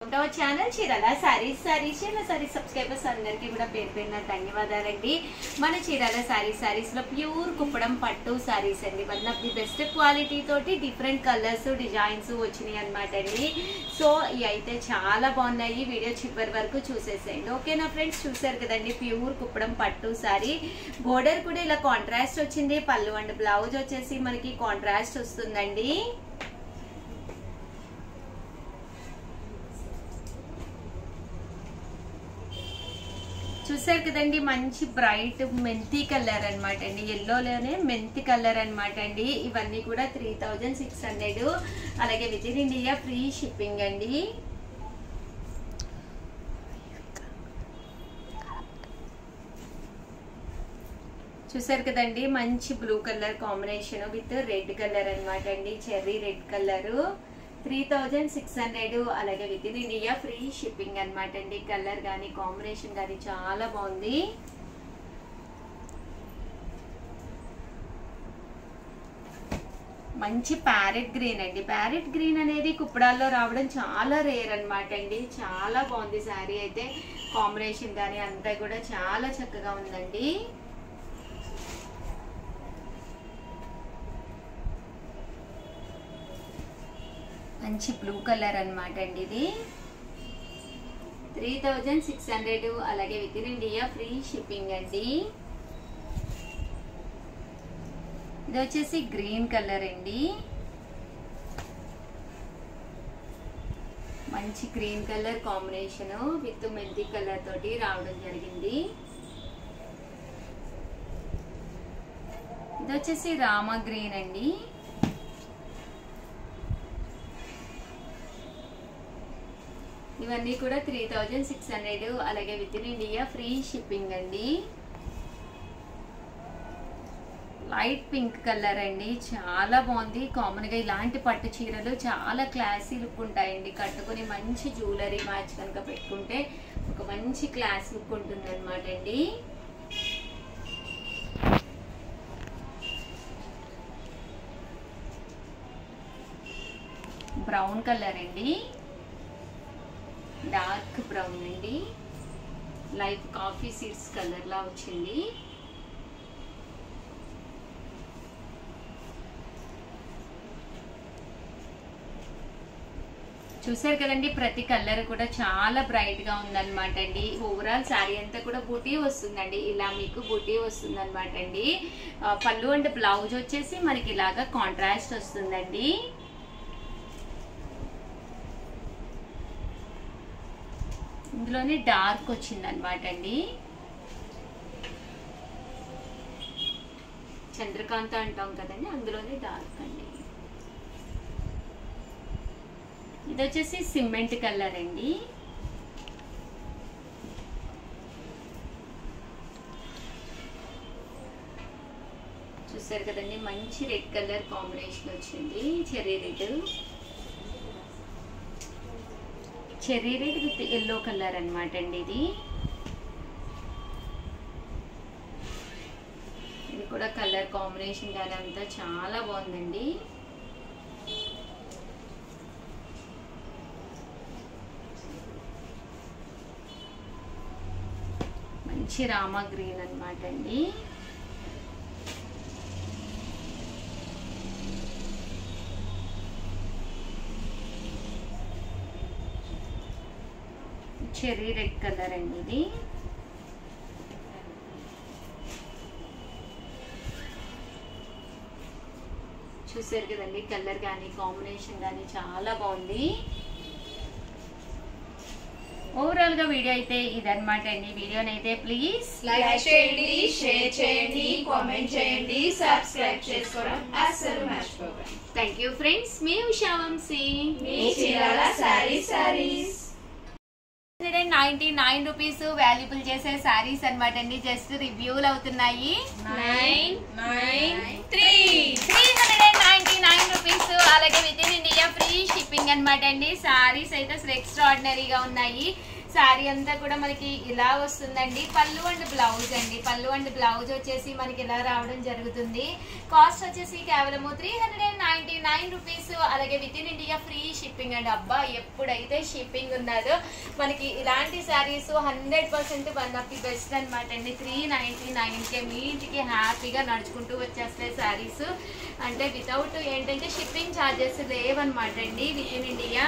hour channel Chirala saris saris Chirala saris subscribers అందరికీ కూడా పేరు పేరున ధన్యవాదాలండి మన చీరాల సారీస్ సారీస్ లో ప్యూర్ కుప్పడం పట్టు సారీస్ అండి one of the best quality తోటి డిఫరెంట్ కలర్స్ డిజైన్స్ వచ్చినాయి అనమాట అండి సో ఇవి అయితే చాలా బాగున్నాయి వీడియో చివరి వరకు చూసేసేయండి ఓకేనా ఫ్రెండ్స్ చూసారు కదండి ప్యూర్ కుప్పడం పట్టు సారీ బోర్డర్ కూడా ఇలా కాంట్రాస్ట్ వచ్చింది పళ్ళు అండ్ బ్లౌజ్ వచ్చేసి మనకి కాంట్రాస్ట్ వస్తుందండి చూసారు కదండి మంచి బ్రైట్ మెంతి కలర్ అనమాట అండి ఎల్లోలోనే మెంతి కలర్ అనమాట అండి ఇవన్నీ కూడా త్రీ థౌజండ్ సిక్స్ హండ్రెడ్ అలాగే within India free shipping అండి చూసారు కదండి మంచి blue colour combination with red colour అనమాట అండి cherry red colour three thousand six hundred అలాగే within India free shipping అనమాట అండి కలర్ కానీ కాంబినేషన్ కానీ చాలా బాగుంది మంచి ప్యారెట్ గ్రీన్ అండి ప్యారెట్ గ్రీన్ అనేది కుప్పడాల్లో రావడం చాలా రేర్ అనమాట అండి చాలా బాగుంది శారీ అయితే కాంబినేషన్ కానీ అంతా కూడా చాలా చక్కగా ఉందండి మంచి బ్లూ కలర్ అనమాట అండి ఇది త్రీ థౌజండ్ సిక్స్ హండ్రెడ్ అలాగే within India free shipping అండి ఇది వచ్చేసి గ్రీన్ కలర్ అండి మంచి గ్రీన్ కలర్ కాంబినేషన్ విత్ మెంతి కలర్ తోటి రావడం జరిగింది ఇది వచ్చేసి రామ గ్రీన్ అండి ఇవన్నీ కూడా త్రీ థౌజండ్ సిక్స్ హండ్రెడ్ అలాగే within India free shipping అండి లైట్ పింక్ కలర్ అండి చాలా బాగుంది కామన్ గా ఇలాంటి పట్టు చీరలు చాలా క్లాసీ లుక్ ఉంటాయండి కట్టుకుని మంచి జ్యువెలరీ మ్యాచ్ కనుక పెట్టుకుంటే ఒక మంచి క్లాస్ లుక్ ఉంటుంది అనమాట అండి బ్రౌన్ కలర్ అండి డార్క్ బ్రౌన్ అండి లైట్ కాఫీ సీడ్స్ కలర్ లా వచ్చింది చూసారు కదండి ప్రతి కలర్ కూడా చాలా బ్రైట్ గా ఉందన్నమాట అండి ఓవరాల్ శారీ అంతా కూడా బూటీ వస్తుందండి ఇలా మీకు బూటీ వస్తుంది అనమాట అండి ఆ, పళ్ళు అండ్ బ్లౌజ్ వచ్చేసి మనకి ఇలాగా కాంట్రాస్ట్ వస్తుందండి ఇందులోనే డార్క్ వచ్చింది అనమాట అండి చంద్రకాంత అంటాం కదండి అందులోనే డార్క్ అండి ఇది వచ్చేసి సిమెంట్ కలర్ అండి చూసారు కదండి మంచి రెడ్ కలర్ కాంబినేషన్ వచ్చింది cherry red cherry red with yellow colour అనమాట అండి ఇది ఇది కూడా కలర్ కాంబినేషన్ కానీ అంతా చాలా బాగుందండి మంచి రామ గ్రీన్ అనమాట అండి చెర్రీ రెడ్ కలర్ అండి ఇది చూసారు కదండి కలర్ కానీ కాంబినేషన్ కానీ చాలా బాగుంది ఓవరాల్ గా వీడియో అయితే ఇదన్నమాట అండి వీడియోని అయితే ప్లీజ్ లైక్ చేయండి షేర్ చేయండి కామెంట్ చేయండి సబ్స్క్రైబ్ చేసుకోవడం అస్సలు మర్చిపోకండి థ్యాంక్ యూ ఫ్రెండ్స్ మీ ఉషా వంశీ మీ Chirala sari saris hundred and ninety nine rupees valuable చేసే శారీస్ అనమాట అండి జస్ట్ రివ్యూలు అవుతున్నాయి nine nine three three hundred and ninety nine rupees అలాగే within India free shipping అనమాట అండి శారీస్ అయితే అసలు ఎక్స్ట్రాడినరీగా ఉన్నాయి సో శారీ అంతా కూడా మనకి ఇలా వస్తుందండి పళ్ళు అండ్ బ్లౌజ్ అండి పళ్ళు అండ్ బ్లౌజ్ వచ్చేసి మనకి ఇలా రావడం జరుగుతుంది కాస్ట్ వచ్చేసి కేవలము three hundred and ninety nine rupees అలాగే within India free shipping అండి అబ్బా ఎప్పుడైతే షిప్పింగ్ ఉన్నదో మనకి ఇలాంటి saris hundred percent one of the best అనమాట అండి త్రీ నైన్టీ నైన్కే మీ ఇంటికి హ్యాపీగా నడుచుకుంటూ వచ్చేస్తాయి శారీస్ అంటే వితౌట్ ఏంటంటే షిప్పింగ్ ఛార్జెస్ లేవన్నమాట అండి within India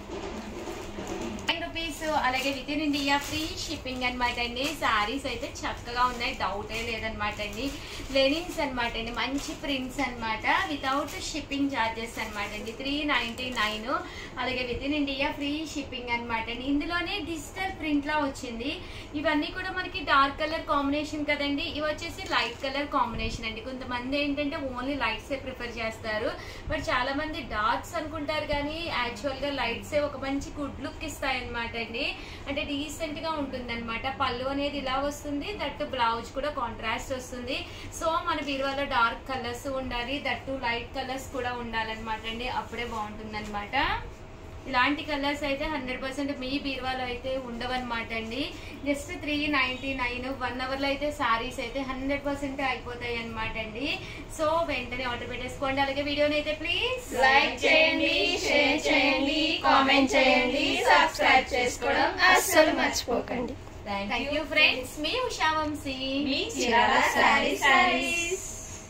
nine rupees అలాగే within India free shipping అనమాట అండి శారీస్ అయితే చక్కగా ఉన్నాయి డౌటే లేదనమాట అండి లెనిన్స్ అనమాట అండి మంచి ప్రింట్స్ అన్నమాట వితౌట్ షిప్పింగ్ ఛార్జెస్ అనమాట అండి త్రీ నైన్టీ నైన్ అలాగే within India free shipping అనమాట అండి ఇందులోనే డిజిటల్ ప్రింట్ లా వచ్చింది ఇవన్నీ కూడా మనకి డార్క్ కలర్ కాంబినేషన్ కదండి ఇవి వచ్చేసి లైట్ కలర్ కాంబినేషన్ అండి కొంతమంది ఏంటంటే ఓన్లీ లైట్స్ ఏ ప్రిఫర్ చేస్తారు బట్ చాలా మంది డార్క్స్ అనుకుంటారు కానీ యాక్చువల్ గా లైట్స్ ఏ ఒక మంచి గుడ్ లుక్ ఇస్తాయి అనమాట అండి అంటే డీసెంట్ గా ఉంటుంది అనమాట పళ్ళు అనేది ఇలా వస్తుంది దట్టు బ్లౌజ్ కూడా కాంట్రాస్ట్ వస్తుంది సో మన బీరువాలో డార్క్ కలర్స్ ఉండాలి దట్టు లైట్ కలర్స్ కూడా ఉండాలన్నమాట అండి అప్పుడే బాగుంటుంది ఇలాంటి కలర్స్ అయితే హండ్రెడ్ పర్సెంట్ మీ బీరువాలో అయితే ఉండవన్నమాట అండి just three ninety nine one hour లో అయితే సారీస్ అయితే హండ్రెడ్ పర్సెంట్ అయిపోతాయి అనమాట అండి సో వెంటనే ఆర్డర్ పెట్టేసుకోండి అలాగే వీడియోని అయితే ప్లీజ్ లైక్ చేయండి షేర్ చేయండి కామెంట్ చేయండి సబ్స్క్రైబ్ చేసుకోవడం అస్సలు మర్చిపోకండి థ్యాంక్ యూ ఫ్రెండ్స్ మీ ఉషా వంశీ మీ Chirala sari saris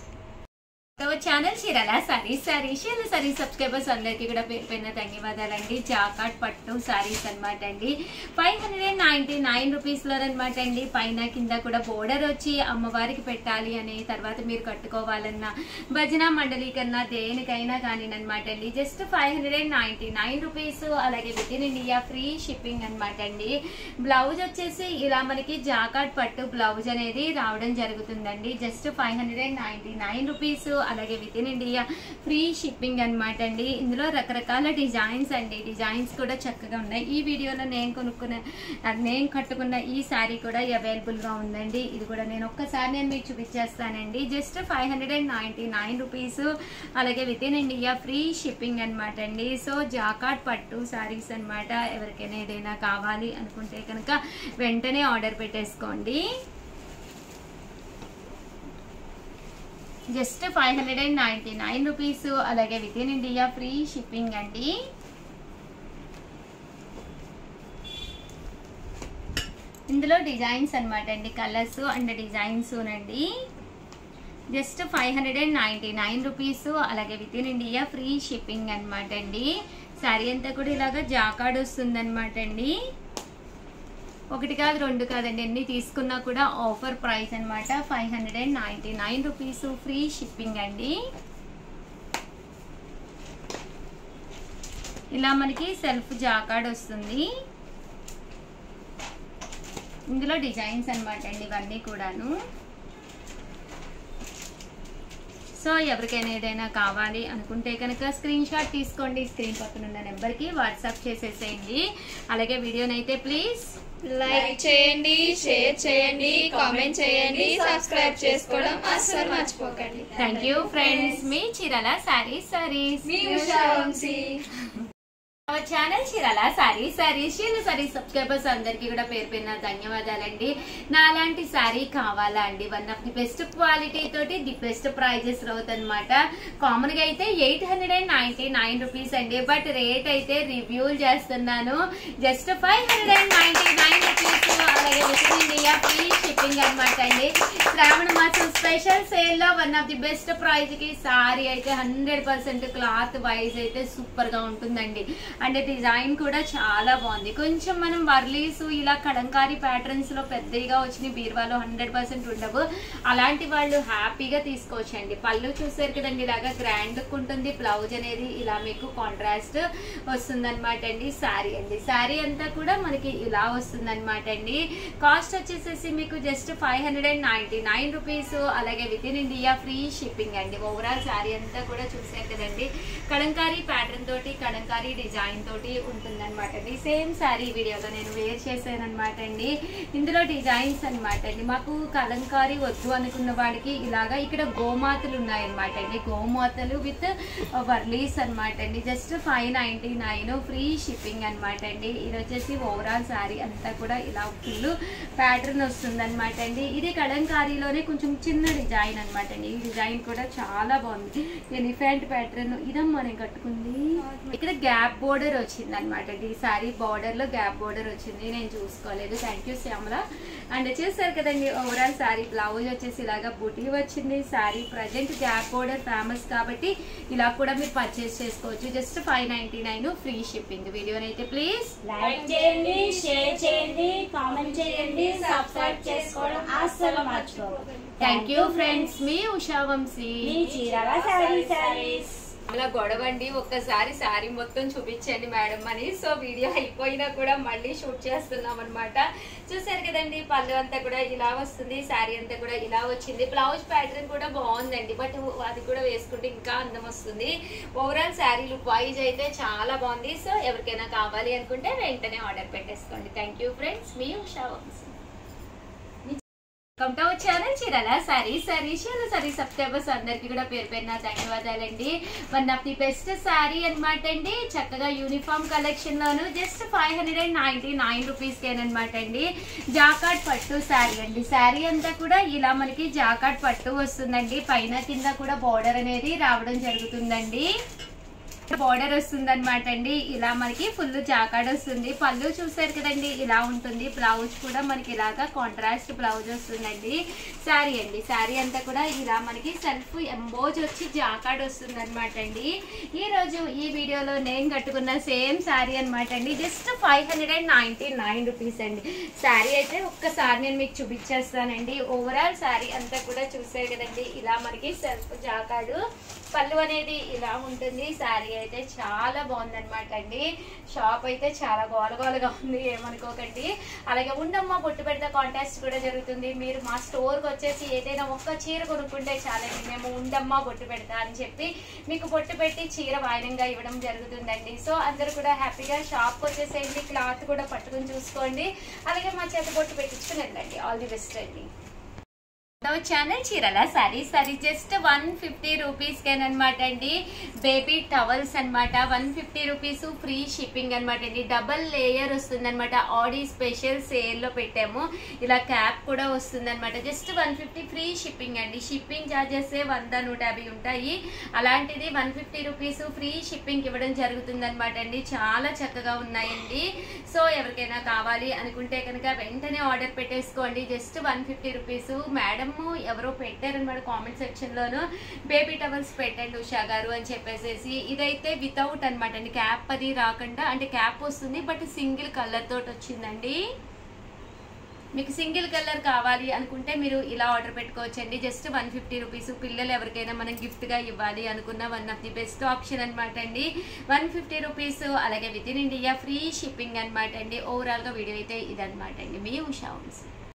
channel Chirala saris saris Chirala sorry subscribers అందరికీ కూడా పేరు పైన ధన్యవాదాలండి జాకాట్ పట్టు సారీస్ అన్నమాట అండి five hundred and ninety nine rupees లో అనమాట అండి పైన కింద కూడా బోర్డర్ వచ్చి అమ్మవారికి పెట్టాలి అని తర్వాత మీరు కట్టుకోవాలన్నా భజన మండలి కన్నా దేనికైనా కానీ అనమాట అండి just five hundred and ninety nine rupees అలాగే within India free shipping అనమాట అండి బ్లౌజ్ వచ్చేసి ఇలా మనకి జాకాట్ పట్టు బ్లౌజ్ అనేది రావడం జరుగుతుందండి just five hundred and ninety nine rupees అలాగే within India free shipping అనమాట అండి ఇందులో రకరకాల డిజైన్స్ అండి డిజైన్స్ కూడా చక్కగా ఉన్నాయి ఈ వీడియోలో నేను కొనుక్కున్న నేను కట్టుకున్న ఈ శారీ కూడా అవైలబుల్ గా ఉందండి ఇది కూడా నేను ఒక్కసారి నేను మీకు చూపించేస్తానండి just five hundred and ninety nine rupees అలాగే within India free shipping అనమాట అండి సో జాకాట్ పట్టు శారీస్ అన్నమాట ఎవరికైనా ఏదైనా కావాలి అనుకుంటే కనుక వెంటనే ఆర్డర్ పెట్టేసుకోండి just five hundred and ninety nine rupees అలాగే within India free shipping అండి ఇందులో డిజైన్స్ అన్నమాట అండి కలర్స్ అండ్ డిజైన్స్ అండి just five hundred and ninety nine rupees అలాగే within India free shipping అనమాట అండి శారీ అంతా కూడా ఇలాగా జాకాడ్ వస్తుంది అనమాట అండి ఒకటి కాదు రెండు కాదండి ఎన్ని తీసుకున్నా కూడా ఆఫర్ ప్రైస్ అన్నమాట five hundred and ninety nine rupees free shipping అండి ఇలా మనకి సెల్ఫ్ జాకాడ్ వస్తుంది ఇందులో డిజైన్స్ అన్నమాట అండి ఇవన్నీ కూడాను సో ఎవరికైనా ఏదైనా కావాలి అనుకుంటే కనుక స్క్రీన్ షాట్ తీసుకోండి స్క్రీన్ పక్కన ఉన్న నెంబర్కి వాట్సాప్ చేసేసేయండి అలాగే వీడియోనైతే ప్లీజ్ లైక్ చేయండి షేర్ చేయండి కామెంట్ చేయండి సబ్స్క్రైబ్ చేసుకోవడం అస్సలు మర్చిపోకండి థ్యాంక్ యూ ఫ్రెండ్స్ మీ చీరల సారీస్ సారీస్ మీ Usha Vamsi our channel Chirala sorry sari చీర సారీ సబ్స్క్రైబర్స్ అందరికీ కూడా పేరు పేరున ధన్యవాదాలండి నాలాంటి సారీ కావాలా అండి one of the best quality తోటి ది బెస్ట్ ప్రైజెస్ అవుతుంది అనమాట కామన్ గా అయితే eight hundred and ninety nine rupees అండి బట్ రేట్ అయితే రివ్యూ చేస్తున్నాను just five hundred and ninety nine rupees అలాగే విత్ ఇండియా ఫ్రీ షిప్పింగ్ అనమాట అండి శ్రావణ మాసం స్పెషల్ సేల్ లో one of the best price కి సారీ అయితే హండ్రెడ్ పర్సెంట్ క్లాత్ వైజ్ అయితే సూపర్ గా ఉంటుందండి అండ్ డిజైన్ కూడా చాలా బాగుంది కొంచెం మనం వర్లీస్ ఇలా కలంకారీ ప్యాటర్న్స్ లో పెద్దగా వచ్చిన బీరువాలో హండ్రెడ్ పర్సెంట్ ఉండవు అలాంటి వాళ్ళు హ్యాపీగా తీసుకోవచ్చండి పళ్ళు చూసారు కదండి ఇలాగా గ్రాండ్ లుక్ ఉంటుంది బ్లౌజ్ అనేది ఇలా మీకు కాంట్రాస్ట్ వస్తుంది అనమాట అండి శారీ అండి శారీ అంతా కూడా మనకి ఇలా వస్తుంది అనమాట అండి కాస్ట్ వచ్చేసేసి మీకు just five hundred and ninety nine rupees అలాగే within India free shipping అండి ఓవరాల్ శారీ అంతా కూడా చూసారు కదండి కలంకారీ ప్యాటర్న్ తోటి కలంకారీ డిజైన్ డిజైన్ తోటి ఉంటుంది అనమాట అండి సేమ్ శారీ వీడియోలో నేను వేర్ చేశాను అనమాట అండి ఇందులో డిజైన్స్ అనమాట అండి మాకు కలంకారీ వద్దు అనుకున్న వాడికి ఇలాగా ఇక్కడ గోమాతలు ఉన్నాయన్నమాట అండి గోమాతలు విత్ వర్లీస్ అనమాట అండి just five ninety nine free shipping అనమాట అండి ఇది వచ్చేసి ఓవరాల్ శారీ అంతా కూడా ఇలా ఫుల్ ప్యాటర్న్ వస్తుంది అనమాట అండి ఇది కలంకారీలోనే కొంచెం చిన్న డిజైన్ అనమాట అండి ఈ డిజైన్ కూడా చాలా బాగుంది ఎలిఫెంట్ ప్యాటర్న్ ఇదమ్మా నేను కట్టుకుంది ఇక్కడ గ్యాప్ బోర్డర్ వచ్చింది అనమాట అండి ఈ శారీ బార్డర్ లో గ్యాప్ బోర్డర్ వచ్చింది నేను చూసుకోలేదు థ్యాంక్ యూ శ్యామల అండ్ చూసారు కదండి ఓవరాల్ శారీ బ్లౌజ్ వచ్చేసి ఇలాగా బుటీ వచ్చింది sari present gap border famous కాబట్టి ఇలా కూడా మీరు పర్చేస్ చేసుకోవచ్చు just five ninety nine free shipping వీడియోనైతే ప్లీజ్ లైక్ చేయండి షేర్ చేయండి కామెంట్ చేయండి సబ్స్క్రైబ్ చేసుకోవడం అస్సలు మర్చిపోవద్దు థ్యాంక్ యూ ఫ్రెండ్స్ మీ ఉషా వంశీ మీ చీరాల శారీ శారీస్ అలా గొడవండి ఒక్కసారి శారీ మొత్తం చూపించండి మేడం అని సో వీడియో అయిపోయినా కూడా మళ్ళీ షూట్ చేస్తున్నాం అనమాట చూసారు కదండి పళ్ళు అంతా కూడా ఇలా వస్తుంది శారీ అంతా కూడా ఇలా వచ్చింది బ్లౌజ్ ప్యాటర్న్ కూడా బాగుందండి బట్ అది కూడా వేసుకుంటే ఇంకా అందం వస్తుంది ఓవరాల్ శారీ లుక్ వైజ్ అయితే చాలా బాగుంది సో ఎవరికైనా కావాలి అనుకుంటే వెంటనే ఆర్డర్ పెట్టేసుకోండి థ్యాంక్ యూ ఫ్రెండ్స్ మీ Usha Vamsi welcome to our channel Chirala sorry sari Chirala sorry subscribers అందరికి కూడా పేరు పేరున ధన్యవాదాలండి one of the best sari అనమాట అండి చక్కగా యూనిఫామ్ కలెక్షన్ లోను just five hundred and ninety nine rupees అనమాట అండి జాకాట్ పట్టు శారీ అండి శారీ అంతా కూడా ఇలా మనకి జాకాట్ పట్టు వస్తుందండి పైన కింద కూడా బోర్డర్ అనేది రావడం జరుగుతుందండి బార్డర్ వస్తుంది అనమాట అండి ఇలా మనకి ఫుల్ జాకాడ్ వస్తుంది పళ్ళు చూసారు కదండి ఇలా ఉంటుంది బ్లౌజ్ కూడా మనకి ఇలాగా కాంట్రాస్ట్ బ్లౌజ్ వస్తుందండి శారీ అండి శారీ అంతా కూడా ఇలా మనకి సెల్ఫ్ ఎంబోజ్ వచ్చి జాకాడ్ వస్తుంది అనమాట అండి ఈ రోజు ఈ వీడియోలో నేను కట్టుకున్న సేమ్ శారీ అనమాట అండి just five hundred and ninety nine rupees అండి శారీ అయితే ఒక్కసారి నేను మీకు చూపించేస్తానండి ఓవరాల్ శారీ అంతా కూడా చూసారు కదండి ఇలా మనకి సెల్ఫ్ జాకాడు పళ్ళు అనేది ఇలా ఉంటుంది శారీ అయితే చాలా బాగుందన్నమాట అండి షాప్ అయితే చాలా గోలగోలగా ఉంది ఏమనుకోకండి అలాగే ఉండమ్మ బొట్టు పెడితే కాంటాక్ట్ కూడా జరుగుతుంది మీరు మా స్టోర్కి వచ్చేసి ఏదైనా ఒక్క చీర కొనుక్కుంటే చాలండి మేము ఉండమ్మ బొట్టు పెడతా అని చెప్పి మీకు బొట్టు పెట్టి చీర వాయినంగా ఇవ్వడం జరుగుతుందండి సో అందరూ కూడా హ్యాపీగా షాప్కి వచ్చేసేయండి క్లాత్ కూడా పట్టుకుని చూసుకోండి అలాగే మా చేత బొట్టు పెట్టించుకుని వెళ్ళండి ఆల్ ది బెస్ట్ అండి channel Chirala sari sari just one fifty rupees అనమాట అండి బేబీ టవల్స్ అన్నమాట one fifty rupees free shipping అనమాట అండి డబల్ లేయర్ వస్తుంది అనమాట ఆడీ స్పెషల్ సేల్ లో పెట్టాము ఇలా క్యాప్ కూడా వస్తుంది అనమాట just one fifty free shipping అండి షిప్పింగ్ చార్జెస్ వంద నూట యాభై ఉంటాయి అలాంటిది one fifty rupees free shipping ఇవ్వడం జరుగుతుంది అనమాట అండి చాలా చక్కగా ఉన్నాయండి సో ఎవరికైనా కావాలి అనుకుంటే కనుక వెంటనే ఆర్డర్ పెట్టేసుకోండి just one fifty rupees madam ఎవరో పెట్టారనమాట కామెంట్ సెక్షన్ లోను బేబీ టవల్స్ పెట్టండి ఉషా గారు అని చెప్పేసి ఇదైతే వితౌట్ అనమాట అండి క్యాప్ అది రాకుండా అంటే క్యాప్ వస్తుంది బట్ సింగిల్ కలర్ తోటి వచ్చిందండి మీకు సింగిల్ కలర్ కావాలి అనుకుంటే మీరు ఇలా ఆర్డర్ పెట్టుకోవచ్చండి జస్ట్ వన్ ఫిఫ్టీ రూపీస్ పిల్లలు ఎవరికైనా మనం గిఫ్ట్గా ఇవ్వాలి అనుకున్న one of the best option అనమాట అండి వన్ ఫిఫ్టీ రూపీస్ అలాగే within India free shipping అనమాట అండి ఓవరాల్గా వీడియో అయితే ఇదనమాట అండి మీ ఉషా వంశీ